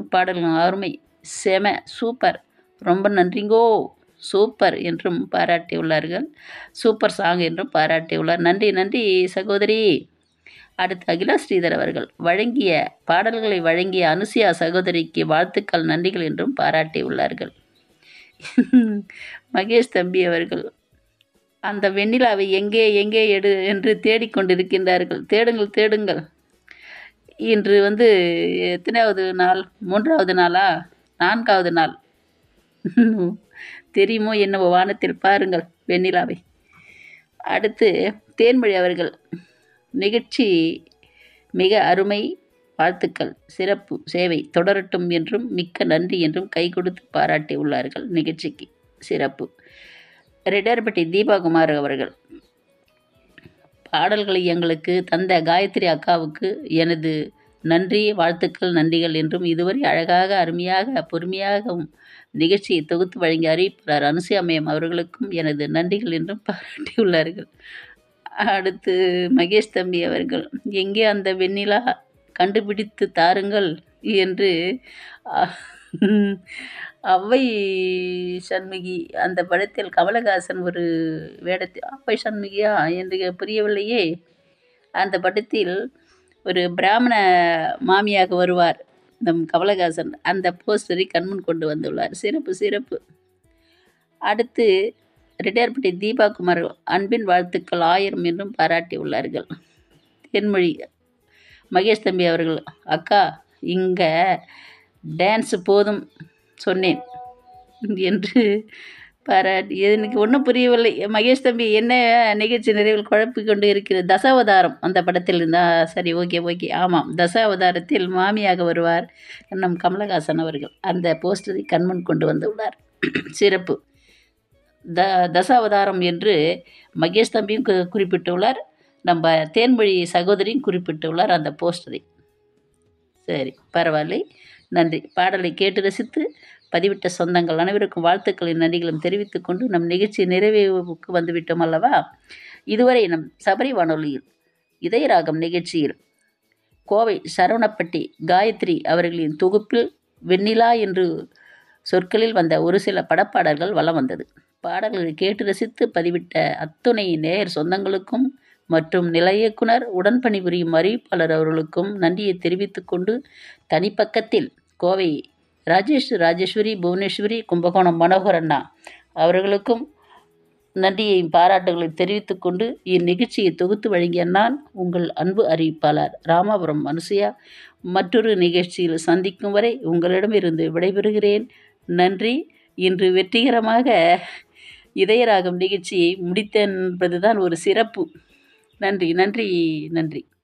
பாடல்கள் அருமை செம சூப்பர் ரொம்ப நன்றிங்கோ சூப்பர் என்றும் பாராட்டியுள்ளார்கள் சூப்பர் சாங் என்றும் பாராட்டியுள்ளார் நன்றி நன்றி சகோதரி அடுத்து அகிலா ஸ்ரீதர் அவர்கள் வழங்கிய பாடல்களை வழங்கிய அனுசியா சகோதரிக்கு வாழ்த்துக்கள் நன்றிகள் என்றும் பாராட்டியுள்ளார்கள் மகேஷ் தம்பி அவர்கள் அந்த வெண்ணிலாவை எங்கே எங்கே எடு என்று தேடிக்கொண்டிருக்கின்றார்கள் தேடுங்கள் தேடுங்கள் இன்று வந்து எத்தனையாவது நாள் மூன்றாவது நாளா நான்காவது நாள் தெரியுமோ என்னவோ வானத்தில் பாருங்கள் வெண்ணிலாவை அடுத்து தேன்மொழி அவர்கள் நிகழ்ச்சி மிக அருமை வாழ்த்துக்கள் சிறப்பு சேவை தொடரட்டும் என்றும் மிக்க நன்றி என்றும் கை கொடுத்து பாராட்டி உள்ளார்கள் நிகழ்ச்சிக்கு சிறப்பு ரெடார்பட்டி தீபாகுமார் அவர்கள் பாடல்களை எங்களுக்கு தந்த காயத்ரி அக்காவுக்கு எனது நன்றி வாழ்த்துக்கள் நன்றிகள் என்றும் இதுவரை அழகாக அருமையாக பொறுமையாகவும் நிகழ்ச்சியை தொகுத்து வழங்கிய அறிவிப்பாளர் அனுசுயாமயம் அவர்களுக்கும் எனது நன்றிகள் என்றும் பாராட்டியுள்ளார்கள் அடுத்து மகேஷ் தம்பி அவர்கள் எங்கே அந்த வெண்ணிலா கண்டுபிடித்து தாருங்கள் என்று அவ்வை சண்முகி அந்த படத்தில் கமலஹாசன் ஒரு வேடத்தில் அவ்வை சண்முகியா என்று புரியவில்லையே அந்த படத்தில் ஒரு பிராமண மாமியாக வருவார் நம் கமலஹாசன் அந்த போஸ்டரை கண்முன் கொண்டு வந்துள்ளார் சிறப்பு சிறப்பு அடுத்து ரிட்டையர்பட்டி தீபா குமார் அன்பின் வாழ்த்துக்கள் ஆயிரம் என்றும் பாராட்டியுள்ளார்கள் தென்மொழி மகேஷ் தம்பி அவர்கள் அக்கா இங்கே டான்ஸ் போதும் சொன்னேன் என்று பாராட்டி எனக்கு ஒன்றும் புரியவில்லை மகேஷ் தம்பி என்ன நிகழ்ச்சி நிறைவில் குழப்பி கொண்டு இருக்கிறது தசாவதாரம் அந்த படத்தில் இருந்தால் சரி ஓகே ஓகே ஆமாம் தசாவதாரத்தில் மாமியாக வருவார் நம் கமலஹாசன் அவர்கள் அந்த போஸ்டரை கண்முன் கொண்டு வந்துள்ளார் சிறப்பு த தசாவதாரம் என்று மகேஷ் தம்பியும் கு குறிப்பிட்டுள்ளார் நம்ம தேன்மொழி சகோதரியும் குறிப்பிட்டுள்ளார் அந்த போஸ்டரை சரி பரவாயில்லை நன்றி பாடலை கேட்டு ரசித்து பதிவிட்ட சொந்தங்கள் அனைவருக்கும் வாழ்த்துக்களின் நன்றிகளும் தெரிவித்துக் கொண்டு நம் நிகழ்ச்சி நிறைவேவுக்கு வந்துவிட்டோம் அல்லவா இதுவரை நம் சபரி வானொலியில் இதயராகம் நிகழ்ச்சியில் கோவை சரவணப்பட்டி காயத்ரி அவர்களின் தொகுப்பில் வெண்ணிலா என்று சொற்களில் வந்த ஒரு சில படப்பாடல்கள் வலம் வந்தது பாடல்களை கேட்டு ரசித்து பதிவிட்ட அத்துணை நேயர் சொந்தங்களுக்கும் மற்றும் நிலையக்குனர் உடன் பணிபுரியும் அறிவிப்பாளர் அவர்களுக்கும் நன்றியை தெரிவித்துக் கொண்டு தனிப்பக்கத்தில் கோவை ராஜேஷ் ராஜேஸ்வரி புவனேஸ்வரி கும்பகோணம் மனோகர் அண்ணா அவர்களுக்கும் நன்றியை பாராட்டுகளை தெரிவித்துக் கொண்டு இந்நிகழ்ச்சியை தொகுத்து வழங்கிய நான் உங்கள் அன்பு அறிவிப்பாளர் ராமாபுரம் அனுசுயா மற்றொரு நிகழ்ச்சியில் சந்திக்கும் வரை உங்களிடமிருந்து விடைபெறுகிறேன் நன்றி இன்று வெற்றிகரமாக இதயராகம் நிகழ்ச்சியை முடித்தேன் என்பதுதான் ஒரு சிறப்பு நன்றி நன்றி நன்றி